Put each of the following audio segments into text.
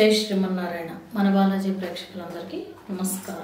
జై శ్రీమన్నారాయణ మన బాలాజీ ప్రేక్షకులందరికీ నమస్కారం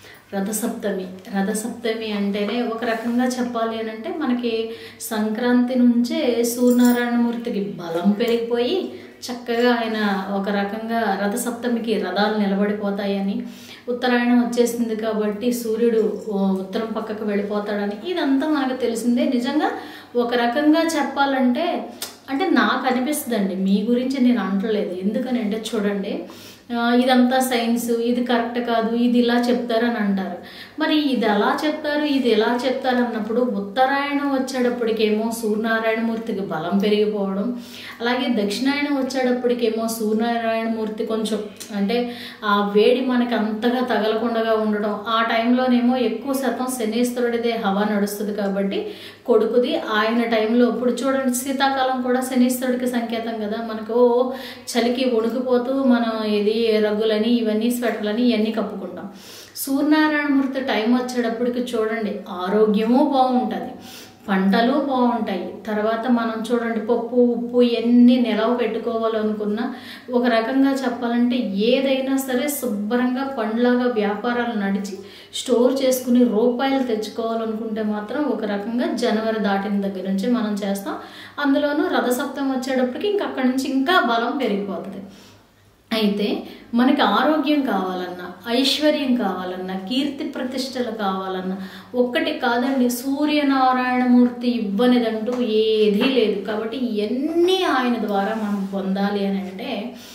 రథసప్తమి రథసప్తమి అంటేనే ఒక రకంగా చెప్పాలి అని అంటే మనకి సంక్రాంతి నుంచే సూర్యనారాయణమూర్తికి బలం పెరిగిపోయి చక్కగా ఆయన ఒక రకంగా రథసప్తమికి రథాలు నిలబడిపోతాయని ఉత్తరాయణం వచ్చేసింది కాబట్టి సూర్యుడు ఓ, ఉత్తరం పక్కకు వెళ్ళిపోతాడని ఇదంతా మనకు తెలిసిందే నిజంగా ఒక రకంగా చెప్పాలంటే అంటే నాకు అనిపిస్తుందండి మీ గురించి నేను అంటలేదు ఎందుకని అంటే చూడండి ఆ, ఇదంతా సైన్స్ ఇది కరెక్ట్ కాదు ఇది ఇలా చెప్తారని అంటారు మరి ఇది ఎలా చెప్తారు ఇది ఎలా చెప్తారు అన్నప్పుడు ఉత్తరాయణం వచ్చేటప్పటికేమో సూర్యనారాయణమూర్తికి బలం పెరిగిపోవడం అలాగే దక్షిణాయనం వచ్చేటప్పటికేమో సూర్యనారాయణమూర్తి కొంచెం అంటే ఆ వేడి మనకి అంతగా తగలకుండా ఉండడం ఆ టైంలోనేమో ఎక్కువ శాతం శనీశ్వరుడిదే హవా నడుస్తుంది కాబట్టి కొడుకుది ఆయన టైంలో ఇప్పుడు చూడండి శీతాకాలం కూడా శనీశ్వరుడికి సంకేతం కదా మనకు ఓ చలికి వణుకుపోతూ మనం ఇది రగ్గులని ఇవన్నీ స్వెటర్లని ఇవన్నీ కప్పుకుంటాం సూర్యనారాయణమూర్తి టైం వచ్చేటప్పటికి చూడండి ఆరోగ్యము బాగుంటుంది పంటలు బాగుంటాయి తర్వాత మనం చూడండి పప్పు ఉప్పు ఎన్ని నిలవ పెట్టుకోవాలనుకున్నా ఒక రకంగా చెప్పాలంటే ఏదైనా సరే శుభ్రంగా పండ్లాగా వ్యాపారాలు నడిచి స్టోర్ చేసుకుని రూపాయలు తెచ్చుకోవాలనుకుంటే మాత్రం ఒక రకంగా జనవరి దాటిన దగ్గర నుంచి మనం చేస్తాం అందులోనూ రథసప్తం వచ్చేటప్పటికి ఇంక అక్కడి నుంచి ఇంకా బలం పెరిగిపోతుంది అయితే మనకి ఆరోగ్యం కావాలన్నా ఐశ్వర్యం కావాలన్నా కీర్తి ప్రతిష్టలు కావాలన్నా ఒక్కటి కాదండి సూర్యనారాయణమూర్తి ఇవ్వనిదంటూ ఏదీ లేదు కాబట్టి ఇవన్నీ ఆయన ద్వారా మనం పొందాలి అని అంటే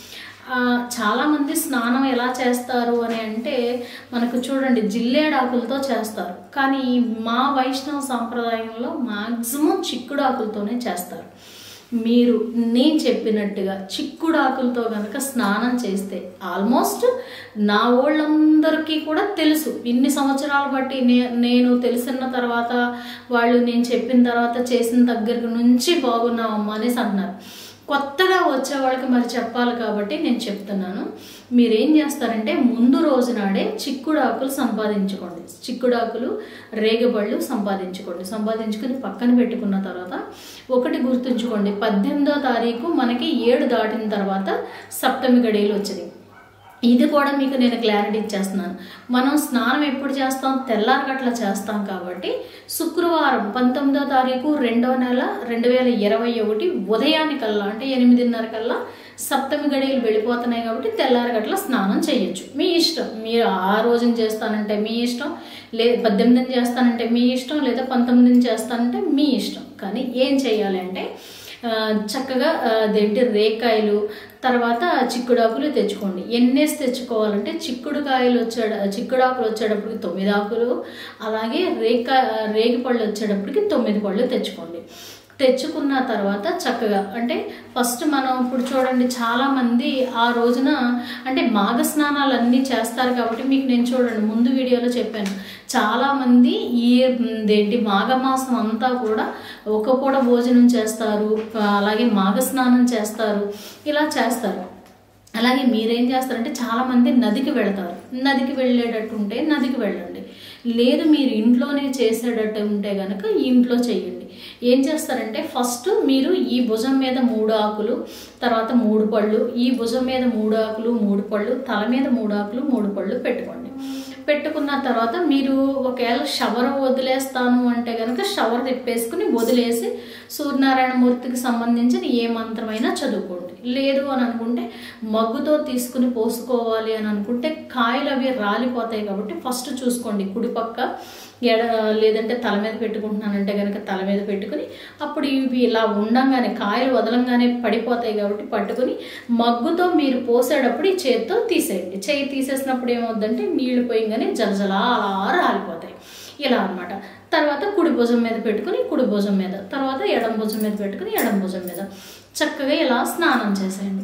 ఆ, చాలామంది స్నానం ఎలా చేస్తారు అని అంటే మనకు చూడండి జిల్లేడాకులతో చేస్తారు కానీ మా వైష్ణవ సాంప్రదాయంలో మ్యాక్సిమం చిక్కుడాకులతోనే చేస్తారు మీరు నేను చెప్పినట్టుగా చిక్కుడాకులతో కనుక స్నానం చేస్తే ఆల్మోస్ట్ నా వాళ్ళందరికీ కూడా తెలుసు ఇన్ని సంవత్సరాలు బట్టి నే నేను తెలిసిన తర్వాత వాళ్ళు నేను చెప్పిన తర్వాత చేసిన దగ్గర నుంచి బాగున్నామమ్మా అనేసి అంటున్నారు కొత్తగా వచ్చే వాళ్ళకి మరి చెప్పాలి కాబట్టి నేను చెప్తున్నాను మీరేం చేస్తారంటే ముందు రోజు నాడే చిక్కుడాకులు సంపాదించుకోండి చిక్కుడాకులు రేగబళ్ళు సంపాదించుకోండి సంపాదించుకుని పక్కన పెట్టుకున్న తర్వాత ఒకటి గుర్తుంచుకోండి పద్దెనిమిదో తారీఖు మనకి ఏడు దాటిన తర్వాత సప్తమి గడియలు వచ్చింది ఇది కూడా మీకు నేను క్లారిటీ ఇచ్చేస్తున్నాను మనం స్నానం ఎప్పుడు చేస్తాం తెల్లారగట్ల చేస్తాం కాబట్టి శుక్రవారం పంతొమ్మిదో తారీఖు రెండో నెల రెండు వేల ఇరవై ఒకటి ఉదయానికల్లా అంటే ఎనిమిదిన్నర కల్లా సప్తమి గడియలు వెళ్ళిపోతున్నాయి కాబట్టి తెల్లారగట్ల స్నానం చేయొచ్చు మీ ఇష్టం మీరు ఆ రోజున చేస్తానంటే మీ ఇష్టం లే పద్దెనిమిదిని చేస్తానంటే మీ ఇష్టం లేదా పంతొమ్మిదిని చేస్తానంటే మీ ఇష్టం కానీ ఏం చేయాలి అంటే ఆ, చక్కగా ఆ, అదేంటి రేకాయలు తర్వాత చిక్కుడాకులు తెచ్చుకోండి ఎన్నేసి తెచ్చుకోవాలంటే చిక్కుడుకాయలు వచ్చే చిక్కుడాకులు వచ్చేటప్పటికి తొమ్మిది ఆకులు అలాగే రేక రేగి పళ్ళు వచ్చేటప్పటికి తొమ్మిది పళ్ళు తెచ్చుకోండి తెచ్చుకున్న తర్వాత చక్కగా అంటే ఫస్ట్ మనం ఇప్పుడు చూడండి చాలామంది ఆ రోజున అంటే మాఘ స్నానాలు అన్నీ చేస్తారు కాబట్టి మీకు నేను చూడండి ముందు వీడియోలో చెప్పాను చాలామంది ఈ ఏంటి మాఘమాసం అంతా కూడా ఒక పూట భోజనం చేస్తారు అలాగే మాఘ స్నానం చేస్తారు ఇలా చేస్తారు అలాగే మీరేం చేస్తారంటే చాలామంది నదికి వెళతారు నదికి వెళ్ళేటట్టు ఉంటే నదికి వెళ్ళండి లేదు మీరు ఇంట్లోనే చేసేటట్టు ఉంటే కనుక ఇంట్లో చేయండి ఏం చేస్తారంటే ఫస్ట్ మీరు ఈ భుజం మీద మూడు ఆకులు తర్వాత మూడు పళ్ళు ఈ భుజం మీద మూడు ఆకులు మూడు పళ్ళు తల మీద మూడు ఆకులు మూడు పళ్ళు పెట్టుకోండి పెట్టుకున్న తర్వాత మీరు ఒకవేళ షవర్ వదిలేస్తాను అంటే కనుక షవర్ తిప్పేసుకుని వదిలేసి సూర్యనారాయణమూర్తికి సంబంధించిన ఏ మంత్రమైనా చదువుకోండి లేదు అని అనుకుంటే మగ్గుతో తీసుకుని పోసుకోవాలి అని అనుకుంటే కాయలు అవి రాలిపోతాయి కాబట్టి ఫస్ట్ చూసుకోండి కుడిపక్క ఎడ లేదంటే తల మీద పెట్టుకుంటున్నానంటే కనుక తల మీద పెట్టుకుని అప్పుడు ఇవి ఇలా ఉండంగానే కాయలు వదలంగానే పడిపోతాయి కాబట్టి పట్టుకుని మగ్గుతో మీరు పోసేటప్పుడు ఈ చేతితో తీసేయండి చేయి తీసేసినప్పుడు ఏమవుద్దంటే నీళ్లు పోయంగానే జలజలా అలా రాలిపోతాయి ఇలా అన్నమాట తర్వాత కుడి భుజం మీద పెట్టుకుని కుడి భుజం మీద తర్వాత ఎడం భుజం మీద పెట్టుకుని ఎడం భుజం మీద చక్కగా ఇలా స్నానం చేసేయండి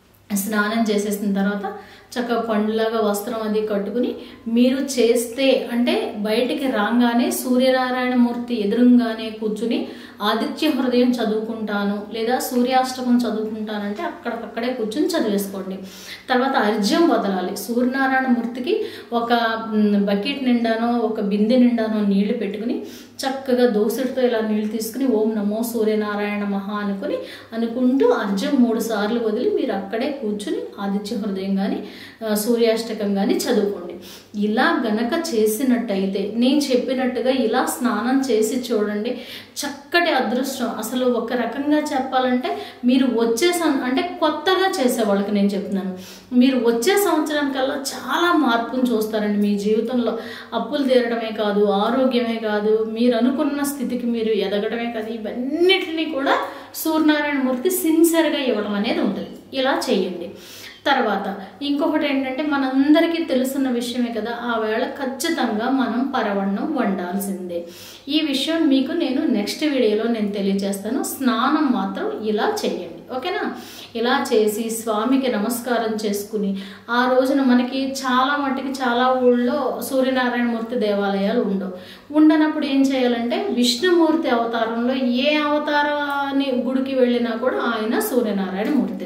స్నానం చేసేసిన తర్వాత చక్కగా పండులాగా వస్త్రం అది కట్టుకుని మీరు చేస్తే అంటే బయటికి రాగానే సూర్యనారాయణ మూర్తి ఎదురుగానే కూర్చుని ఆదిత్య హృదయం చదువుకుంటాను లేదా సూర్యాష్టకం చదువుకుంటానంటే అక్కడికక్కడే కూర్చుని చదివేసుకోండి తర్వాత అర్జ్యం వదలాలి సూర్యనారాయణ మూర్తికి ఒక మ్, బకెట్ నిండానో ఒక బిందె నిండానో నీళ్లు పెట్టుకుని చక్కగా దోసుడితో ఇలా నీళ్లు తీసుకుని ఓం నమో సూర్యనారాయణ మహా అనుకుని అనుకుంటూ అర్జం మూడు సార్లు వదిలి మీరు అక్కడే కూర్చుని ఆదిత్య హృదయం కానీ సూర్యాష్టకం కానీ చదువుకోండి ఇలా గనక చేసినట్టయితే నేను చెప్పినట్టుగా ఇలా స్నానం చేసి చూడండి చక్కటి అదృష్టం అసలు ఒక రకంగా చెప్పాలంటే మీరు వచ్చే సం అంటే కొత్తగా చేసే వాళ్ళకి నేను చెప్తున్నాను మీరు వచ్చే సంవత్సరానికల్లా చాలా మార్పును చూస్తారండి మీ జీవితంలో అప్పులు తీరడమే కాదు ఆరోగ్యమే కాదు మీరు అనుకున్న స్థితికి మీరు ఎదగడమే కాదు ఇవన్నిటిని కూడా సూర్యనారాయణ మూర్తి సిన్సియర్గా ఇవ్వడం అనేది ఉంటుంది ఇలా చేయండి తర్వాత ఇంకొకటి ఏంటంటే మనందరికీ తెలుసున్న విషయమే కదా ఆ వేళ ఖచ్చితంగా మనం పరవన్నం వండాల్సిందే ఈ విషయం మీకు నేను నెక్స్ట్ వీడియోలో నేను తెలియజేస్తాను స్నానం మాత్రం ఇలా చేయండి ఓకేనా ఇలా చేసి స్వామికి నమస్కారం చేసుకుని ఆ రోజున మనకి చాలా మట్టుకి చాలా ఊళ్ళో సూర్యనారాయణమూర్తి దేవాలయాలు ఉండవు ఉండనప్పుడు ఏం చేయాలంటే విష్ణుమూర్తి అవతారంలో ఏ అవతారాన్ని గుడికి వెళ్ళినా కూడా ఆయన సూర్యనారాయణ మూర్తే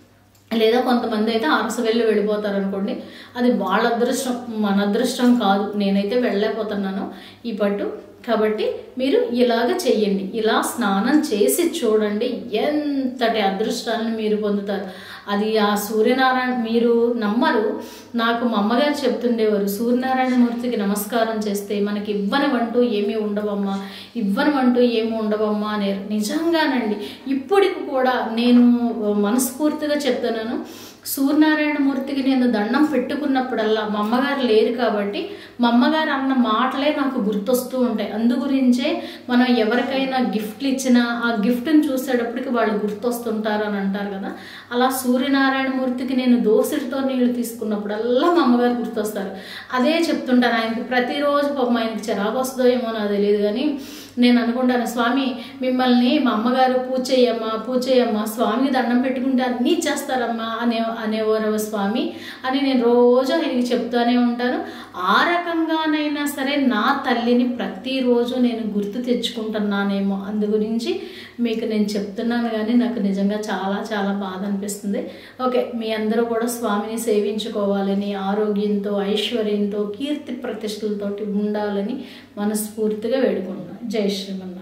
లేదా కొంతమంది అయితే అరస వెళ్ళి వెళ్ళిపోతారు అనుకోండి అది వాళ్ళ అదృష్టం మన అదృష్టం కాదు నేనైతే వెళ్ళలేకపోతున్నాను ఈ పట్టు కాబట్టి మీరు ఇలాగ చెయ్యండి ఇలా స్నానం చేసి చూడండి ఎంతటి అదృష్టాన్ని మీరు పొందుతారు అది ఆ సూర్యనారాయణ మీరు నమ్మరు నాకు మా అమ్మగారు చెప్తుండేవారు సూర్యనారాయణ మూర్తికి నమస్కారం చేస్తే మనకి ఇవ్వనివంటూ ఏమీ ఉండవమ్మా ఇవ్వనివంటూ ఏమీ ఉండవమ్మా అనేరు నిజంగానండి ఇప్పటికి కూడా నేను మనస్ఫూర్తిగా చెప్తున్నాను సూర్యనారాయణ మూర్తికి నేను దండం పెట్టుకున్నప్పుడల్లా మా అమ్మగారు లేరు కాబట్టి మా అమ్మగారు అన్న మాటలే నాకు గుర్తొస్తూ ఉంటాయి అందు గురించే మనం ఎవరికైనా గిఫ్ట్లు ఇచ్చినా ఆ గిఫ్ట్ని చూసేటప్పటికి వాళ్ళు గుర్తొస్తుంటారు అని అంటారు కదా అలా సూర్యనారాయణ మూర్తికి నేను దోసిడితో నీళ్లు తీసుకున్నప్పుడల్లా మా అమ్మగారు గుర్తొస్తారు అదే చెప్తుంటాను ఆయనకి ప్రతిరోజు పాపం ఆయనకి చిరాకు వస్తుందో ఏమో నాకు తెలియదు కానీ నేను అనుకుంటాను స్వామి మిమ్మల్ని మా అమ్మగారు పూజ చేయమ్మా పూజ చేయమ్మా స్వామికి దండం పెట్టుకుంటే అన్నీ చేస్తారమ్మా అనే అనేవారు స్వామి అని నేను రోజు ఆయనకి చెప్తానే ఉంటాను ఆ రకంగానైనా సరే నా తల్లిని ప్రతిరోజు నేను గుర్తు తెచ్చుకుంటున్నానేమో అందు గురించి మీకు నేను చెప్తున్నాను కానీ నాకు నిజంగా చాలా చాలా బాధ అనిపిస్తుంది ఓకే మీ అందరూ కూడా స్వామిని సేవించుకోవాలని ఆరోగ్యంతో ఐశ్వర్యంతో కీర్తి ప్రతిష్టలతోటి ఉండాలని మనస్ఫూర్తిగా వేడుకుంటున్నాను జై శ్రీమన్నారాయణ